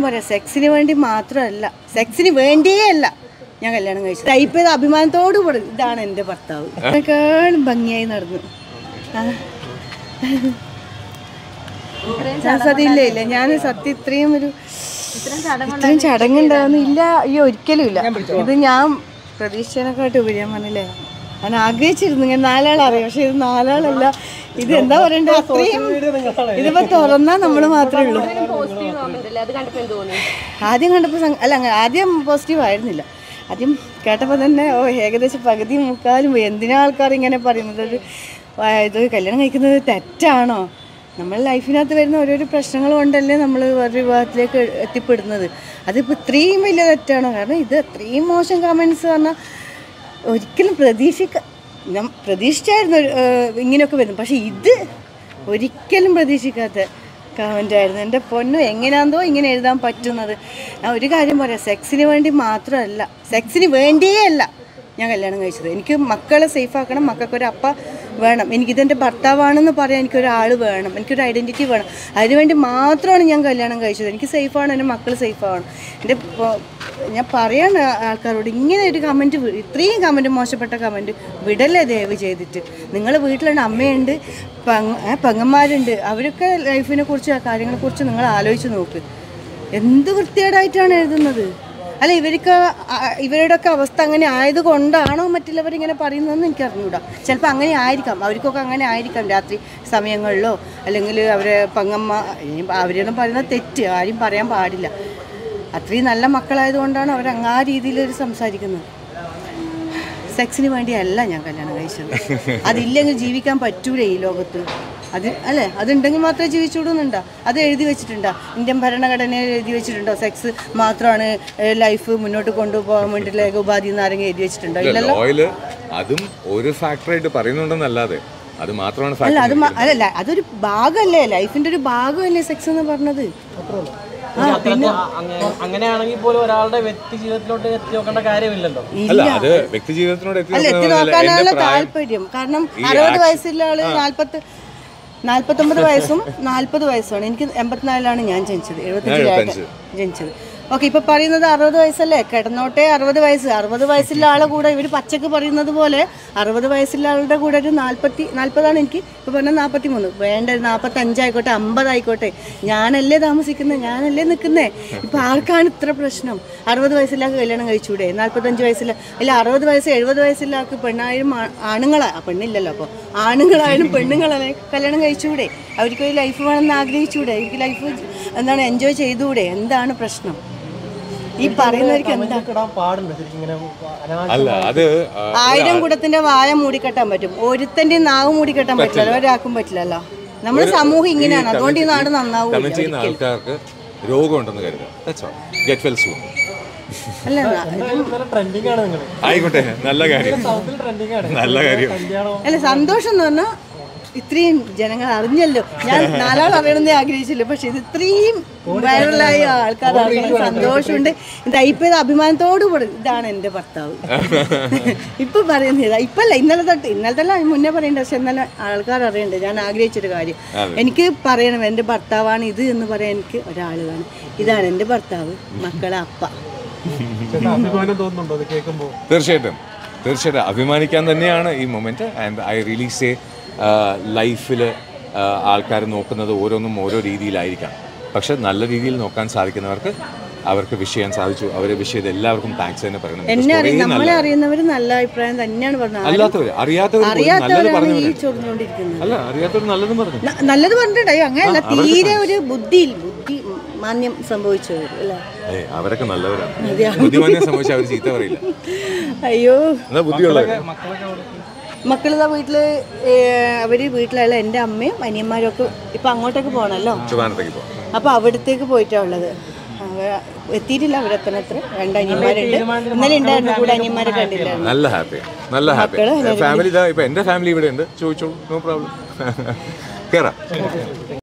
പറയാം സെക്സിന് വേണ്ടി മാത്രമല്ല സെക്സിന് വേണ്ടിയേ അല്ല ഞാൻ കല്യാണം കഴിച്ചു ടൈപ്പ് ചെയ്ത അഭിമാനത്തോട് പറയും ഇതാണ് എൻ്റെ ഭർത്താവ് എന്നെക്കാളും ഭംഗിയായി നടന്നു ആ. ഞാൻ സത്യം ഇല്ല ഇല്ല ഞാൻ സത്യം ഇത്രയും ഒരു ഇത്രയും ചടങ്ങുണ്ടാവുന്നു ഇല്ല അയ്യോ ഒരിക്കലും ഇല്ല ഇത് ഞാൻ പ്രതീക്ഷിച്ചതിനെക്കാട്ടും ഉപരി ഞാൻ പറഞ്ഞില്ലേ ഞാൻ ആഗ്രഹിച്ചിരുന്നു ഇങ്ങനെ നാലാൾ അറിയാം പക്ഷെ ഇത് നാലാളല്ല ഇത് എന്താ പറയണ്ടേ അത്രയും ഇതിപ്പോ തുറന്നാ നമ്മൾ മാത്രമേ ഉള്ളൂ പോസിറ്റീവ് കമന്റ് അല്ലേ അത് കണ്ടപ്പോ എന്ത് തോന്നി ആദ്യം കണ്ടപ്പോൾ സങ്ക- അല്ല അങ്ങ- ആദ്യം പോസിറ്റീവ് ആയിരുന്നില്ല ആദ്യം കേട്ടപ്പോൾ തന്നെ ഓ ഏകദേശം പകുതി മുക്കാലും പോയി. എന്തിനാ ആൾക്കാർ ഇങ്ങനെ പറയുന്നത് ഒരു ആ, ഇത് കല്യാണം കഴിക്കുന്നത് തെറ്റാണോ നമ്മൾ ലൈഫിനകത്ത് വരുന്ന ഓരോരോ പ്രശ്നങ്ങൾ കൊണ്ടല്ലേ നമ്മൾ വേറെ വിവാഹത്തിലേക്ക് എത്തിപ്പെടുന്നത് അതിപ്പോൾ ഇത്രയും വലിയ തെറ്റാണോ കാരണം ഇത് അത്രയും മോശം കമൻസ് പറഞ്ഞാൽ ഒരിക്കലും പ്രതീക്ഷിക്ക ഞാൻ പ്രതീക്ഷിച്ചായിരുന്നു ഒരു, ഏഹ്, ഇങ്ങനെയൊക്കെ വരുന്നു പക്ഷേ ഇത് ഒരിക്കലും പ്രതീക്ഷിക്കാത്ത കമൻ്റ് ആയിരുന്നു എൻ്റെ പൊന്നു എങ്ങനെയാണെന്തോ ഇങ്ങനെ എഴുതാൻ പറ്റുന്നത് ഞാൻ ഒരു കാര്യം പറയാം സെക്സിന് വേണ്ടി മാത്രമല്ല സെക്സിന് വേണ്ടിയേ അല്ല ഞാൻ കല്യാണം കഴിച്ചത് എനിക്ക് മക്കളെ സേഫ് ആക്കണം മക്കൾക്കൊരു അപ്പ വേണം എനിക്കിതെൻ്റെ ഭർത്താവാണെന്ന് പറയാൻ എനിക്കൊരാൾ വേണം എനിക്കൊരു ഐഡൻറ്റിറ്റി വേണം അതിനുവേണ്ടി മാത്രമാണ് ഞാൻ കല്യാണം കഴിച്ചത് എനിക്ക് സേഫാണ് എൻ്റെ മക്കൾ സേഫാണ് എൻ്റെ പൊ- ഞാൻ പറയാണ് ആൾക്കാരോട് ഇങ്ങനെ ഒരു കമൻറ്റ് ഇത്രയും കമൻറ്റ് മോശപ്പെട്ട കമൻറ്റ് വിടല്ലേ ദയവ് ചെയ്തിട്ട് നിങ്ങളുടെ വീട്ടിലുണ്ട് അമ്മയുണ്ട് പങ് ഏ, പെങ്ങന്മാരുണ്ട് അവരൊക്കെ ലൈഫിനെ കുറിച്ച് ആ കാര്യങ്ങളെ കുറിച്ച് നിങ്ങൾ ആലോചിച്ച് നോക്ക് എന്ത് വൃത്തികേടായിട്ടാണ് എഴുതുന്നത് അല്ല ഇവർക്ക് ആ- ഇവരുടെയൊക്കെ അവസ്ഥ അങ്ങനെ ആയതുകൊണ്ടാണോ മറ്റുള്ളവരിങ്ങനെ പറയുന്നതെന്ന് എനിക്ക് അറിഞ്ഞൂടാ ചിലപ്പോൾ അങ്ങനെ ആയിരിക്കാം അവർക്കൊക്കെ അങ്ങനെ ആയിരിക്കാം രാത്രി സമയങ്ങളിലോ അല്ലെങ്കിൽ അവരെ പങ്ങമ്മ ഇനി അവരെല്ലാം പറയുന്നത് തെറ്റ് ആരും പറയാൻ പാടില്ല അത്രയും നല്ല മക്കളായതുകൊണ്ടാണ് അവർ അങ്ങ് ആ രീതിയിൽ ഒരു സംസാരിക്കുന്നത് സെക്സിന് വേണ്ടിയല്ല ഞാൻ കല്യാണം കഴിച്ചത് അതില്ലെങ്കിൽ ജീവിക്കാൻ പറ്റൂലേ ഈ ലോകത്ത് അത് അല്ലേ അതുണ്ടെങ്കിൽ മാത്രമേ ജീവിച്ചുകൂടുന്നുണ്ടോ അത് എഴുതി വെച്ചിട്ടുണ്ടോ ഇന്ത്യൻ ഭരണഘടനയിൽ എഴുതി വെച്ചിട്ടുണ്ടോ സെക്സ് മാത്രമാണ് ലൈഫ് മുന്നോട്ട് കൊണ്ടുപോകാൻ വേണ്ടിയിട്ടുള്ള ഉപാധി എന്ന് ആരെങ്കിലും എഴുതി വെച്ചിട്ടുണ്ടോ ഇല്ലല്ലോ ലോയില് അതും ഒരു ഫാക്ടറായിട്ട് പറയുന്നുണ്ടെന്നല്ലാതെ അത് മാത്രമാണ് അല്ല ഫാക്ടർ അത് മ- അല്ലല്ല അതൊരു ഭാഗമല്ലേ ലൈഫിന്റെ ഒരു ഭാഗമല്ലേ സെക്സ് എന്ന് പറഞ്ഞത് അത്തരത്തിൽ അങ്ങ- അങ്ങനെയാണെങ്കിൽ പോലും ഒരാളുടെ വ്യക്തി ജീവിതത്തിലോട്ട് എത്തി നോക്കേണ്ട കാര്യമില്ലല്ലോ അല്ല അത് വ്യക്തി ജീവിതത്തിനോട് എത്തി അല്ല എത്തി നോക്കുന്നതല്ല. നോക്കാനുള്ള എന്റെ പ്രായം താല്പര്യം കാരണം അറുപത് വയസ്സുള്ള ആള് നാല്പത്ത് നാല്പത്തൊമ്പത് വയസ്സും നാല്പത് വയസ്സുമാണ് എനിക്ക് എൺപത്തിനാലിലാണ് ഞാൻ ജനിച്ചത് എഴുപത്തഞ്ചിലായിട്ട് ജനിച്ചത് ഓക്കെ ഇപ്പൊ പറയുന്നത് അറുപത് വയസ്സല്ലേ കിടന്നോട്ടെ അറുപത് വയസ്സ് അറുപത് വയസ്സുള്ള ആളെ കൂടെ ഇവർ പച്ചക്ക് പറയുന്നത് പോലെ അറുപത് വയസ്സുള്ള ആളുടെ കൂടെ ഒരു നാല്പത്തി നാല്പതാണ് എനിക്ക് ഇപ്പൊ പറഞ്ഞാൽ നാൽപ്പത്തി മൂന്ന് വേണ്ട ഒരു നാൽപ്പത്തഞ്ചായിക്കോട്ടെ അമ്പതായിക്കോട്ടെ ഞാനല്ലേ താമസിക്കുന്നത് ഞാനല്ലേ നിൽക്കുന്നേ ഇപ്പൊ ആർക്കാണ് ഇത്ര പ്രശ്നം അറുപത് വയസ്സിലാ കല്യാണം കഴിച്ചൂടെ നാൽപ്പത്തഞ്ച് വയസ്സില്ല അല്ല അറുപത് വയസ്സ് എഴുപത് വയസ്സിലാക്ക് പെണ്ണായാലും ആ- ആണുങ്ങളാ ആ, പെണ്ണില്ലല്ലോ അപ്പോൾ ആണുങ്ങളായാലും പെണ്ണുങ്ങളെ കല്യാണം കഴിച്ചുകൂടെ അവർക്ക് ഒരു ലൈഫ് വേണമെന്ന് ആഗ്രഹിച്ചൂടെ അവർക്ക് ലൈഫ് എന്താണ് എൻജോയ് ചെയ്തുകൂടെ എന്താണ് പ്രശ്നം ഈ പറയുന്നവർക്ക് എന്താ ഇടാൻ പാടുണ്ട് ശരിക്കും ഇങ്ങനെ അനാവശ്യം അല്ല അത് ആ, ആയിരം കുടത്തിന്റെ വായ മൂടിക്കെട്ടാൻ പറ്റും ഒരുത്തന്റെ നാവ് മൂടിക്കെട്ടാൻ പറ്റില്ലല്ലോ ഒരാൾക്കും പറ്റില്ലല്ലോ നമ്മുടെ സമൂഹം ഇങ്ങനെയാണ് അതുകൊണ്ട് ഈ നാട് നന്നാവൂല തമിഴ് ചെയ്യുന്ന ആൾക്കാർക്ക് രോഗമുണ്ടെന്ന് കരുതുക ഗെറ്റ് വെൽ സൂൺ അല്ല നല്ല ട്രെൻഡിങ് ആണ് നിങ്ങൾ ആയിക്കോട്ടെ നല്ല കാര്യം സൗത്തിൽ ട്രെൻഡിങ് ആണ് നല്ല കാര്യം കല്യാണം അല്ല സന്തോഷം എന്ന് പറഞ്ഞാൽ ഇത്രയും ജനങ്ങൾ അറിഞ്ഞല്ലോ ഞാൻ നാലാൾ അറിയണമെന്നേ ആഗ്രഹിച്ചില്ല പക്ഷെ ഇത് ഇത്രയും വൈറലായ ആൾക്കാർ അറിയണം സന്തോഷമുണ്ട് ടൈപ്പ് ചെയ്ത അഭിമാനത്തോട് പറയും ഇതാണ് എൻ്റെ ഭർത്താവ് ഇപ്പൊ പറയുന്നത് ഇപ്പൊ അല്ല ഇന്നലെ തൊട്ട് ഇന്നലത്തെ അല്ല മുന്നേ പറയണ്ട പക്ഷെ ഇന്നലെ ആൾക്കാർ അറിയണ്ട് ഞാൻ ആഗ്രഹിച്ചൊരു കാര്യം എനിക്ക് പറയണം എൻ്റെ ഭർത്താവാണ് ഇത് എന്ന് പറയാൻ എനിക്ക് ഒരാൾ വേണം ഇതാണ് എൻ്റെ ഭർത്താവ് മക്കളെ അപ്പ ചേട്ടാ അഭിമാനം തോന്നുന്നുണ്ടോ അത് കേൾക്കുമ്പോൾ തീർച്ചയായിട്ടും തീർച്ചയായിട്ടും അഭിമാനിക്കാൻ തന്നെയാണ് ഈ moment and I really say ലൈഫിൽ ആൾക്കാർ നോക്കുന്നത് ഓരോന്നും ഓരോ രീതിയിലായിരിക്കാം പക്ഷെ നല്ല രീതിയിൽ നോക്കാൻ സാധിക്കുന്നവർക്ക് അവർക്ക് വിഷ് ചെയ്യാൻ സാധിച്ചു അവരെ വിഷ് ചെയ്ത് എല്ലാവർക്കും താങ്ക്സ് തന്നെ പറയണം Because എന്നെ കുറേ അറിയാം നല്ല- നമ്മളെ അറിയുന്നവർ നല്ല അഭിപ്രായം തന്നെയാണ് പറഞ്ഞത് അല്ലാത്തവർ അറിയാത്തവർ പോലും നല്ലത് അറിയാത്തവരാണ് പറഞ്ഞു ഈ വരും. ചൊറിഞ്ഞുകൊണ്ടിരിക്കുന്നത് അല്ല അറിയാത്തവർ നല്ലതും പറഞ്ഞു ന- നല്ലത് പറഞ്ഞിട്ടുണ്ടോ അങ്ങനെയല്ല തീരെ ഒരു ബുദ്ധിയിൽ ബുദ്ധി മാന്യം സംഭവിച്ചത് അല്ലേ ഏയ് അവരൊക്കെ നല്ലവരാണ് ബുദ്ധിമാന്യം സംഭവിച്ചാൽ അവർ ചീത്ത പറയില്ല അയ്യോ എന്നാ ബുദ്ധിയുള്ളവർ മക്കളിതാ വീട്ടില് ഏ, അവര് വീട്ടിലുള്ള എൻ്റെ അമ്മയും അനിയന്മാരും ഒക്കെ ഇപ്പൊ അങ്ങോട്ടേക്ക് പോകണല്ലോ ചുവാനത്തേക്ക് പോകാം അപ്പൊ അവിടത്തേക്ക് പോയിട്ടാ ഉള്ളത് അവ എത്തിയിട്ടില്ല അവരെത്തണത്ര രണ്ട് അനിയന്മാരുണ്ട് ഇന്നലെ ഉണ്ടായിരുന്നു കൂടെ അനിയന്മാരെ കണ്ടില്ലായിരുന്നു നല്ല ഹാപ്പി നല്ല ഹാപ്പി ഫാമിലി ഇതാ ഇപ്പൊ എന്റെ ഫാമിലി ഇവിടെ ഉണ്ട് ചോദിച്ചോളൂ നോ പ്രോബ്ലം കേറാം